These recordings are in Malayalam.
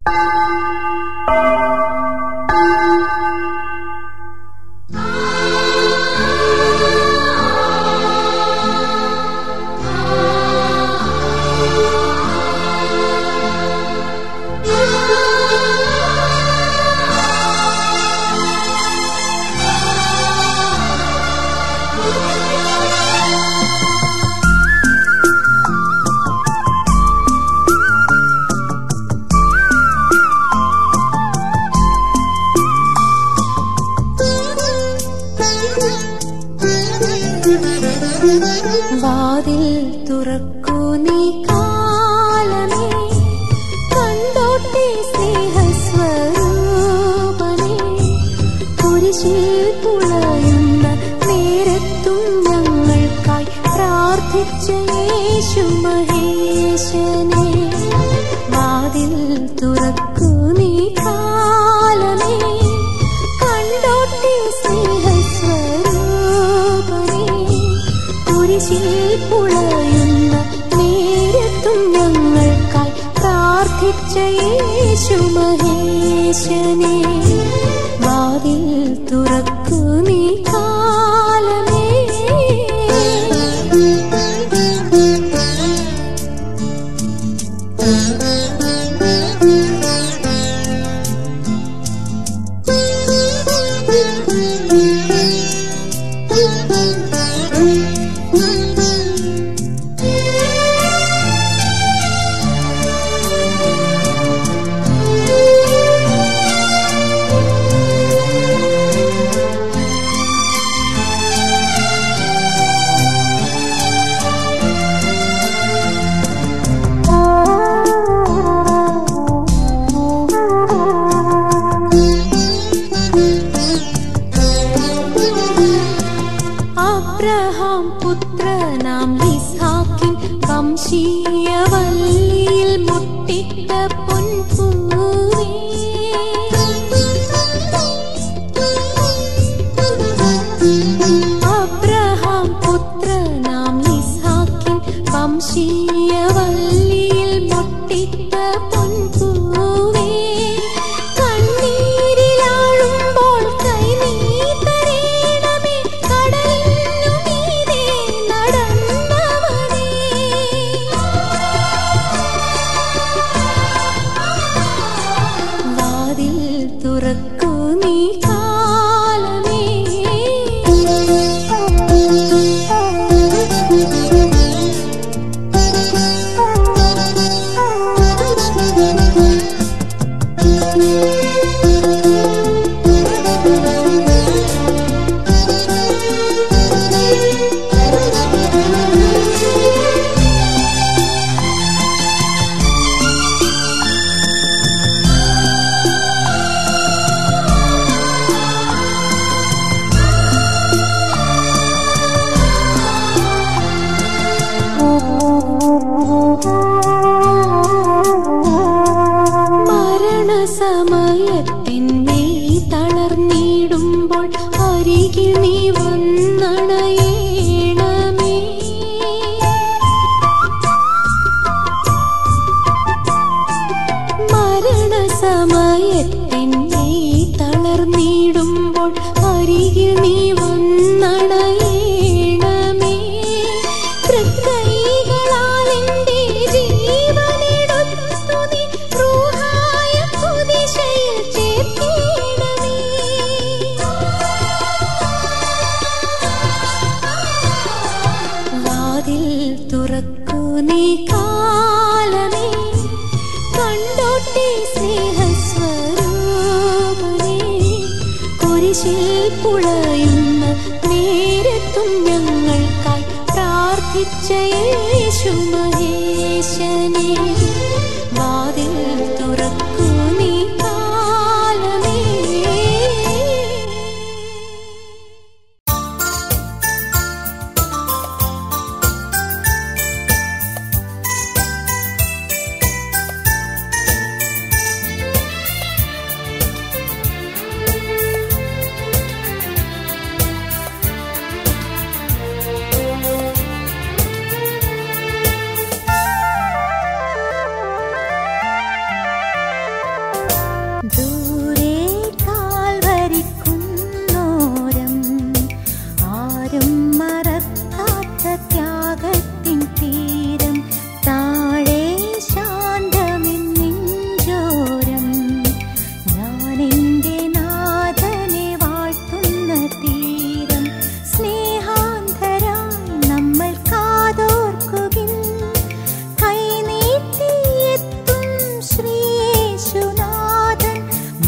വാതിൽ തുറക്കൂ നീ കാലമേ കണ്ടോട്ടെ സ്നേഹസ്വരൂപനേ കുരിശിൽ തുളയുന്ന നേരത്തും ഞങ്ങൾക്കായി പ്രാർത്ഥിച്ച യേശു മഹേശനെ വാതിൽ തുറക്കൂ നീ കാലമേ കണ്ടോട്ടെ സ്നേഹസ്വരൂപനേ കുരിശിൽ പുളയുന്ന നേരത്തും ഞങ്ങൾക്കായി പ്രാർത്ഥിച്ച യേശു മഹേശനെ വാതിൽ തുറക്കൂ നീ കാലമേ അബ്രഹാം പുത്രനാം ഇസ്ഹാക്കിൻ വംശീയവല്ലിയിൽ മുട്ടിട്ട പൊൻപൂവേ അബ്രഹാം പുത്രനാം ഇസ്ഹാക്കിൻ വംശീയവല്ലിയിൽ മുട്ടിട്ട പൊൻപൂവേ കണ്ണീരിലാഴുമ്പോൾ കൈ നീ തരേണമേ കടലിനു മീതെ നടന്നവനേ വാതിൽ തുറക്കൂ നീ കാലമേ മരണസമയത്തിന്നെ തളർന്നിടുമ്പോൾ അരികിൽ നീ വന്നണയേണമേ മരണസമയത്തിന്നെ തളർന്നിടുമ്പോൾ അരികിൽ നീ വന്നണയേണമേ തൃക്കൈകളാൽ എൻ്റെ ജീവനെടുത്തു നീ റൂഹായ കുതിശയിൽ ചേർത്തിടണമേ വാതിൽ തുറക്കൂ നീ കാലമേ കണ്ടോട്ടെ സ്നേഹസ്വരൂപനേ കുരിശിൽ പുളയുന്ന നേരത്തും ഞങ്ങൾക്കായി പ്രാർത്ഥിച്ച യേശു മഹേശനെ വാതിൽ തുറക്കൂ നീ കാലമേ ദൂരെ കാൽവരിക്കുന്നോരം ആരും മറക്കാത്ത ത്യാഗത്തിൻ തീരം താഴെ ശാന്തമെന്നിഞ്ചോരം ഞാൻ എൻ്റെ നാഥനെ വാഴ്ത്തുന്ന തീരം സ്നേഹാന്തരായി നമ്മൾ കാതോർക്കുകിൽ കൈനീട്ടിയെത്തും ശ്രീയേശുനാഥൻ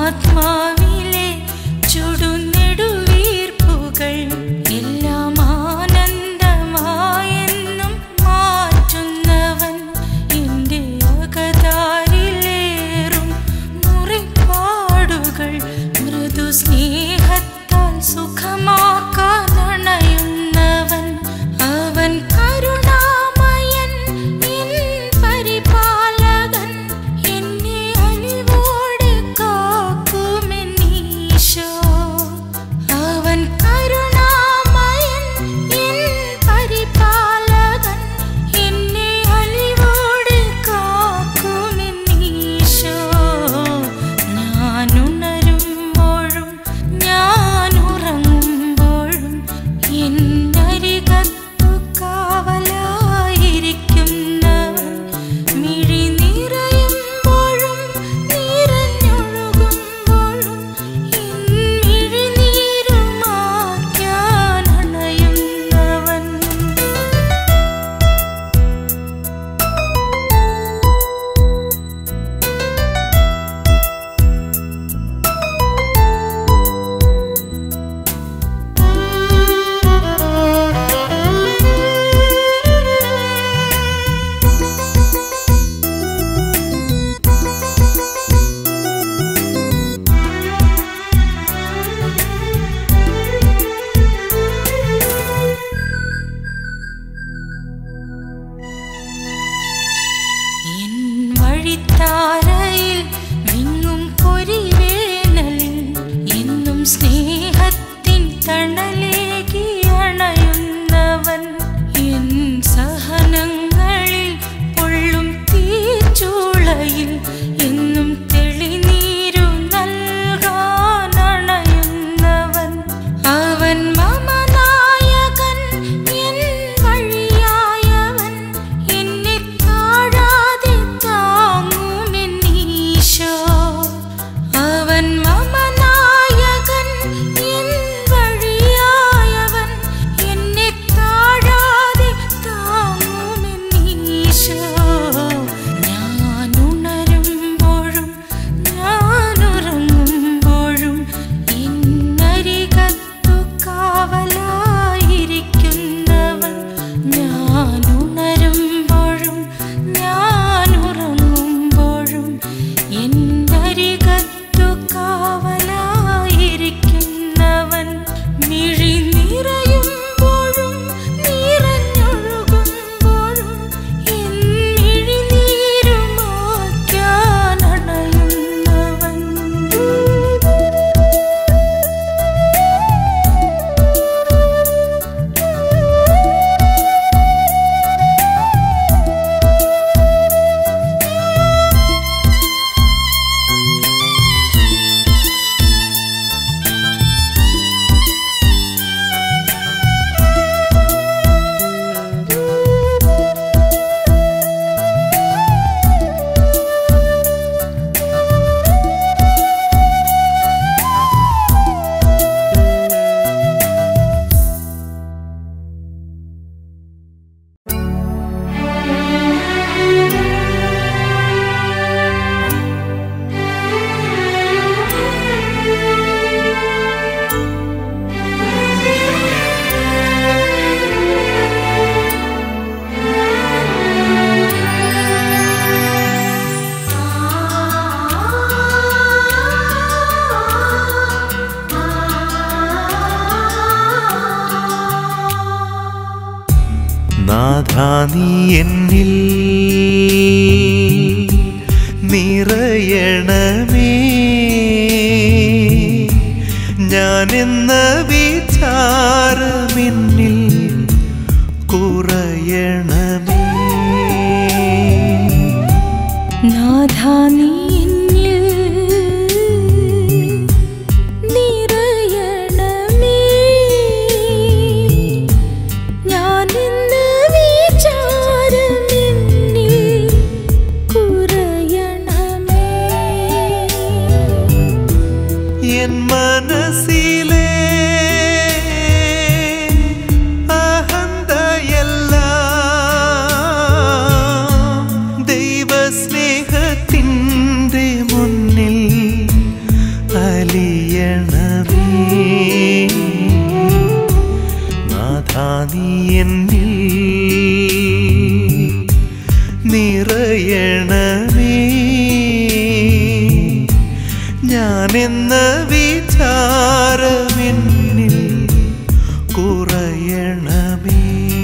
ആത്മാവിലെ ചുടുനെടുവീർപ്പുകൾ എല്ലാം ആനന്ദമായെന്നും മാറ്റുന്നവൻ എൻ്റെ അകതാരിലേറും മുറിപ്പാടുകൾ മൃദു സ്നേഹത്താൽ സുഖമാക്കാൻ അണയുന്നവൻ അവൻ കരുണാമയൻ എൻ പരിപാലകൻ എന്നെ അലിവോടെ കാക്കുമെന്നീശോ അവൻ കരുണാമയൻ എൻ പരിപാലകൻ എന്നെ അലിവോടെ കാക്കുമെന്നീശോ ഞാൻ ഉണരുമ്പോഴും ഞാൻ ഉറങ്ങുമ്പോഴും എന്നരികത്തു കാവലായിരിക്കുന്നവൻ മിഴി നിറയുമ്പോഴും നിറഞ്ഞൊഴുകുമ്പോഴും എൻ മിഴിനീരുമാക്കാൻ അണയുന്നവൻ എൻ വഴിത്താരയിൽ വിങ്ങും പൊരിവേനലിൽ എന്നും സ്നേഹത്തിൻ തണലേകി അണയുന്നവൻ എൻ സഹനങ്ങളിൽ പൊള്ളും തീച്ചൂളയിൽ എന്നും തെളിനീരു നൽകാൻ അണയുന്നവൻ അവൻ മമ നായകൻ എൻ വഴിയായവൻ എന്നെ താഴാതെ താങ്ങുമെന്നീശോ അവൻ മമ നായകൻ എൻ വഴിയായവൻ എന്നെ താഴാതെ താങ്ങുമെന്നീശോ ഞാൻ ഉണരുമ്പോഴും ഞാൻ ഉറങ്ങുമ്പോഴും എന്നരികത്തു കാവലായിരിക്കുന്നവൻ ഞാൻ ഉണരുമ്പോഴും ഞാൻ ഉറങ്ങുമ്പോഴും എന്നരികത്തു കാവലായിരിക്കുന്നവൻ മിഴി നിറയുമ്പോഴും നിറഞ്ഞൊഴുകുമ്പോഴും എൻ മിഴിനീരുമാക്കാൻ അണയുന്നവൻ നാഥാ നീ എന്നിൽ നിറയണമേ ഞാനെന്ന വിചാരമെന്നിൽ കുറയണമേ നാഥാ നീ എന്നിൽ നിറയണമേ ഞാനിന്ന് വിചാരമെന്നിൽ കുറയണമേ എൻ മനസ്സിലെ അഹന്തയെല്ലാം ദൈവസ്നേഹത്തിൻ്റെ മുന്നിൽ ഞാനെന്ന വിചാരമെന്നിൽ കുറയണമേ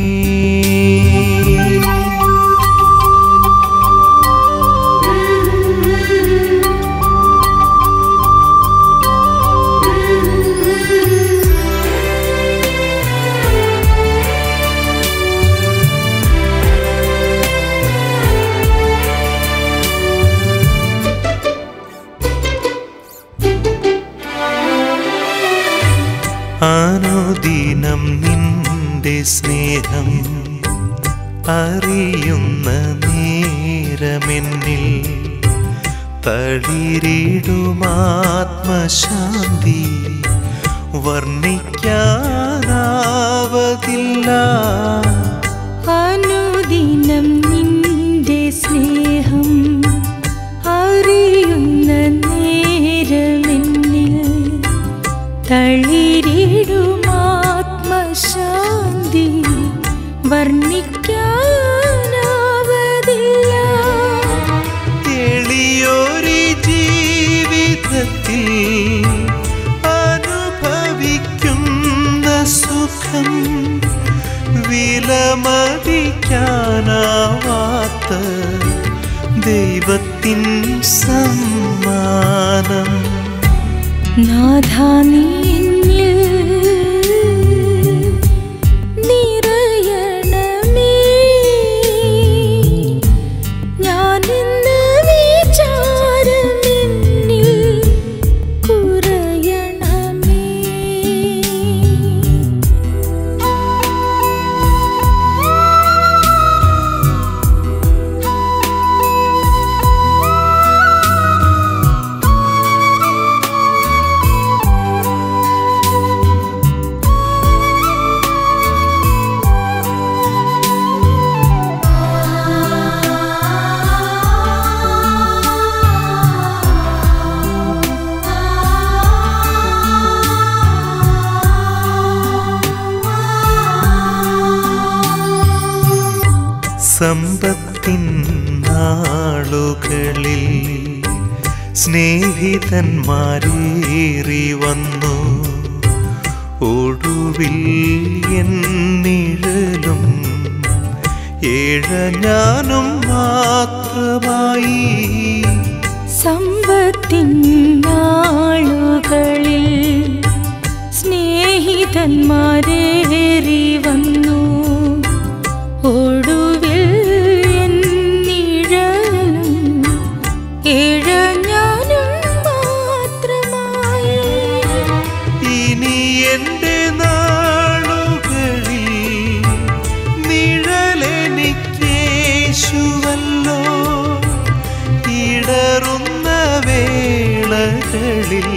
അനുദിനം നിന്റെ സ്നേഹം അറിയുന്ന നേരമെന്നിൽ തളിരിടുമാത്മശാന്തി വർണ്ണിക്കാനാവതില്ല അനുദിനം നിന്റെ സ്നേഹം അറിയുന്ന നേരമെന്നിൽ തളിരിടും ആത്മശാന്തി വർണ്ണിക്കാനാവതില്ല എളിയൊരു ജീവിതത്തിൽ അനുഭവിക്കുന്ന സുഖം വിലമതിക്കാനാവാത്ത ദൈവത്തിൻ സമ്മാനം നാഥാ നീ എന്നിൽ നിറയണമേ ഞാനെന്ന വിചാരമെന്നിൽ കുറയണമേ സമ്പത്തിൻ നാളുകളിൽ സ്നേഹിതന്മാരേറി വന്നു ഒടുവിൽ എന്നിഴലും ഏഴ ഞാനും മാത്രമായി സമ്പത്തിൻ നാളുകളിൽ സ്നേഹിതന്മാരേറി വന്നു ഒടുവിൽ എന്നിഴലും ഏഴഞ്ഞാനും മാത്രമായി ഇനി എൻ്റെ നാളുകളിൽ നിഴലെനിക്കേശുവല്ലോ ഇടറുന്ന വേളകളിൽ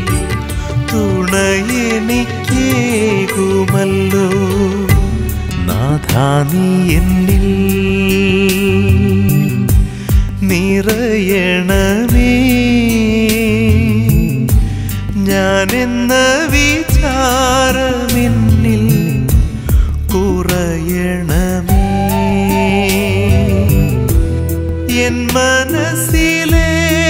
തുണയെനിക്കേകുമല്ലോ നാഥാ നീ എന്നിൽ നിറയണമേ ഞാനെന്ന വിചാരമെന്നിൽ കുറയണമേ എൻ മനസ്സിലെ